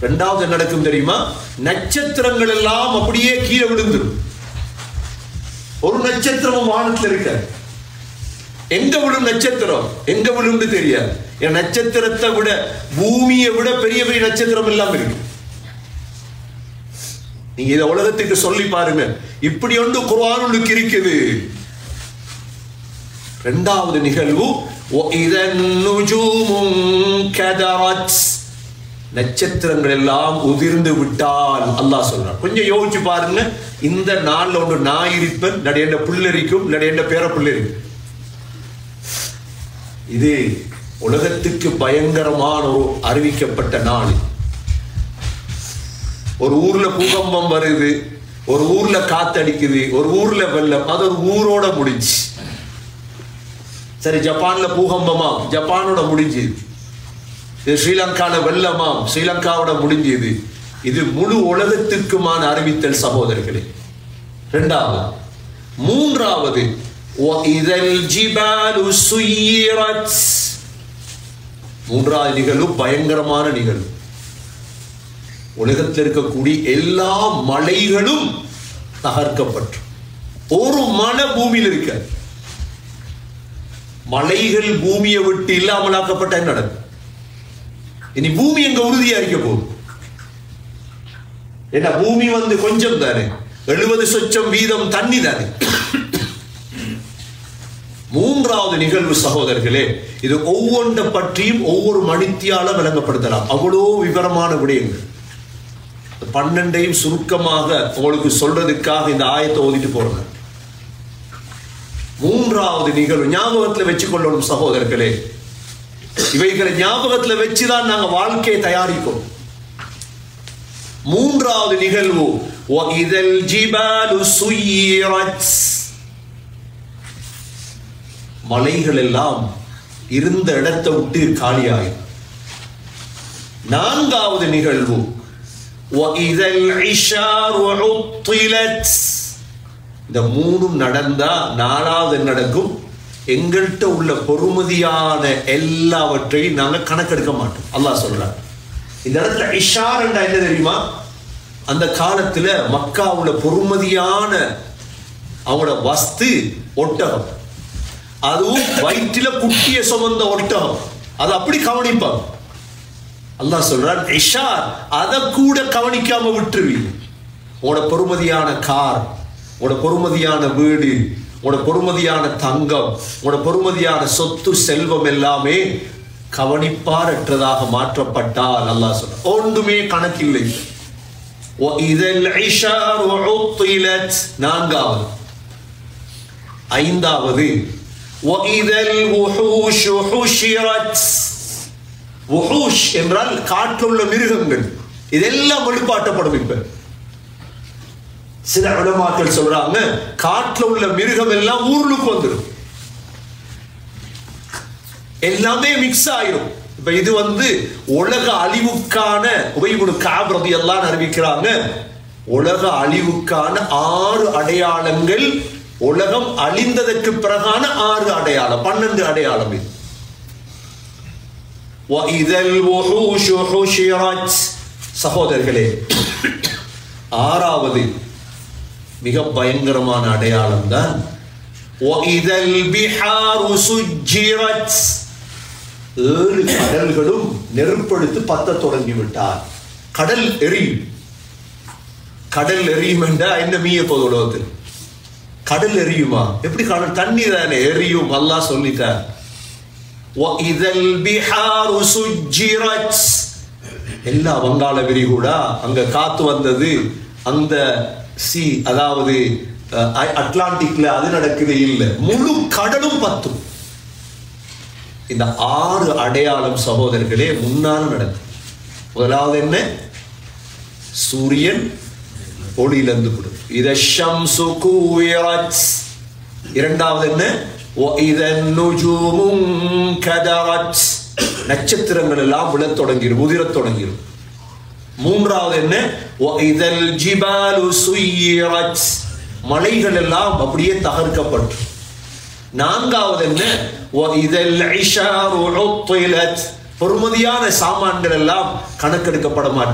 ரெண்டாவது என்ன நடக்கும் தெரியுமா நட்சத்திரங்கள் எல்லாம் அப்படியே கீழே விழுந்துரும் ஒரு நட்சத்திரமும் வானத்துல இருக்காது எங்க விழும் நட்சத்திரம் எங்க விழும்னு தெரியாது என் நட்சத்திரத்தை விட பூமியை விட பெரிய பெரிய நட்சத்திரம் எல்லாம் இருக்கு நீங்க இதை உலகத்துக்கு சொல்லி பாருங்க இப்படி ஒன்று குர்ஆனுக்கு இருக்குது ரெண்டாவது நிகழ்வு وَإِذَا النُّجُومُ انكَدَرَتْ நட்சத்திரங்கள் எல்லாம் உதிர்ந்து விட்டால் அல்லாஹ் சொல்றான் கொஞ்சம் யோசிச்சு பாருங்க இந்த நாள்ல ஒன்று நான் இருப்பேன் நடையண்ட புல்லரிக்கும் நடையண்ட பேர புல்லரிக்கும் இது உலகத்துக்கு பயங்கரமான ஒரு அறிவிக்கப்பட்ட நாள் ஒரு ஊர்ல பூகம்பம் வருது ஒரு ஊர்ல காத்தடிக்குது ஒரு ஊர்ல வெள்ளம் அது ஒரு ஊரோட முடிஞ்சு சரி ஜப்பான்ல பூகம்பமாம் ஜப்பானோட முடிஞ்சுது இது ஸ்ரீலங்கால வெள்ளமாம் ஸ்ரீலங்காவோட முடிஞ்சது இது முழு உலகத்திற்குமான அறிவித்தல் சகோதரர்களே இரண்டாவது மூன்றாவது وَإِذَا الْجِبَالُ سُيِّرَتْ மூன்றாவது நிகழ்வு பயங்கரமான நிகழ்வு உலகத்தில் இருக்கக்கூடிய எல்லா மலைகளும் தகர்க்கப்பட்டு ஒரு மலை பூமியில் இருக்காது மலைகள் பூமியை விட்டு இல்லாமலாக்கப்பட்ட என்ன நடக்கும் இனி பூமி எங்க உறுதியா இருக்க போகுது என்ன பூமி வந்து கொஞ்சம் தானே எழுபது சொச்சம் வீதம் தண்ணி தானே மூன்றாவது நிகழ்வு சகோதரர்களே இது ஒவ்வொன்றை பற்றியும் ஒவ்வொரு மணித்தியால விளங்கப்படுத்தலாம் அவ்வளோ விவரமான விடயங்கள் இந்த பன்னெண்டையும் சுருக்கமாக உங்களுக்கு சொல்றதுக்காக இந்த ஆயத்தை ஓதிட்டு போறேன் மூன்றாவது நிகழ்வு ஞாபகத்துல வச்சுக்கொள்ளணும் சகோதரர்களே இவைகளை ஞாபகத்துல வச்சுதான் நாங்க வாழ்க்கையை தயாரிக்கும் மூன்றாவது நிகழ்வு وَإِذَا الْجِبَالُ سُيِّرَتْ மலைகள் எல்லாம் இருந்த இடத்தை விட்டு காலியாயும் நான்காவது நிகழ்வு وَإِذَا الْعِشَارُ عُطِّلَتْ இந்த மூணும் நடந்தா நாலாவது என்ன நடக்கும் எங்கள்கிட்ட உள்ள பொறுமதியான எல்லாவற்றையும் நாங்க கணக்கெடுக்க மாட்டோம் அல்லாஹ் சொல்றார் இந்த இடத்துல இஷார் என்ன தெரியுமா அந்த காலத்துல மக்காவுல பொறுமதியான அவங்களோட வஸ்து ஒட்டகம் அதுவும் வயிற்றில குட்டிய சுமந்த ஒட்டகம் அது அப்படி கவனிப்பாங்க அல்லாஹ் சொல்றான் இஷார் அதை கூட கவனிக்காம விட்டுருவீங்க உங்களோட பொறுமதியான கார் உங்களோட பொறுமதியான வீடு உங்களோட பொறுமதியான தங்கம் உங்களோட பொறுமதியான சொத்து செல்வம் எல்லாமே கவனிப்பாரற்றதாக மாற்றப்பட்டால் அல்லாஹ் சொல்ற ஒன்றுமே கணக்கில்லை وَإِذَا الْعِشَارُ عُطِّلَتْ நான்காவது ஐந்தாவது وَإِذَا الْوُحُوشُ حُشِرَتْ wuhush என்றால் காட்டில் உள்ள மிருகங்கள் இதெல்லாம் வெளிப்பாட்டப்படும் இப்ப சில உலமாக்கள் சொல்றாங்க காட்டுல உள்ள மிருகம் எல்லாம் ஊர்லுக்கு வந்துடும் எல்லாமே மிக்ஸ் ஆயிரும் இப்ப இது வந்து உலக அழிவுக்கான உபயோக காபிரதி எல்லாம் அறிவிக்கிறாங்க உலக அழிவுக்கான ஆறு அடையாளங்கள் உலகம் அழிந்ததற்கு பிறகான ஆறு அடையாளம் பன்னெண்டு அடையாளம் இது وَإِذَا الْوُحُوشُ حُشِرَتْ சகோதரர்களே ஆறாவது மிக பயங்கரமான அடையாளம் தான் وَإِذَا الْبِحَارُ سُجِّرَتْ ஏழு கடல்களும் நெருப்படுத்து பத்த தொடங்கி விட்டார் கடல் எரியும் கடல் எரியும் என்றா என்ன மீய போது உலகத்தில் கடல் எரியுமா எப்படி கடல் தண்ணி தானே எரியும் அல்லாஹ் சொல்லிட்டார் وَإِذَا الْبِحَارُ سُجِّرَتْ எல்லா வங்காள விரிகுடா அங்க காத்து வந்தது அந்த சி அதாவது அஹ், அட்லாண்டிக்ல அது நடக்குது இல்ல முழு கடலும் பத்தும் இந்த ஆறு அடையாளம் சகோதரர்களே முன்னால் நடக்கும் முதலாவது என்ன சூரியன் ஒளியிலிருந்து விடும் இத ஷம்சு கூவிரத் இரண்டாவது என்ன وَإِذَا النُّجُومُ انكَدَرَتْ நட்சத்திரங்கள் எல்லாம் விழத் தொடங்கிடும் உதிரத் தொடங்கிடும் மூன்றாவது என்ன وَإِذَا الْجِبَالُ سُيِّرَتْ மலைகள் எல்லாம் அப்படியே தகர்க்கப்பட்டு நான்காவது என்ன وَإِذَا الْعِشَارُ عُطِّلَتْ பொறுமதியான சாமான்கள் எல்லாம் கணக்கெடுக்கப்பட மாட்டாங்க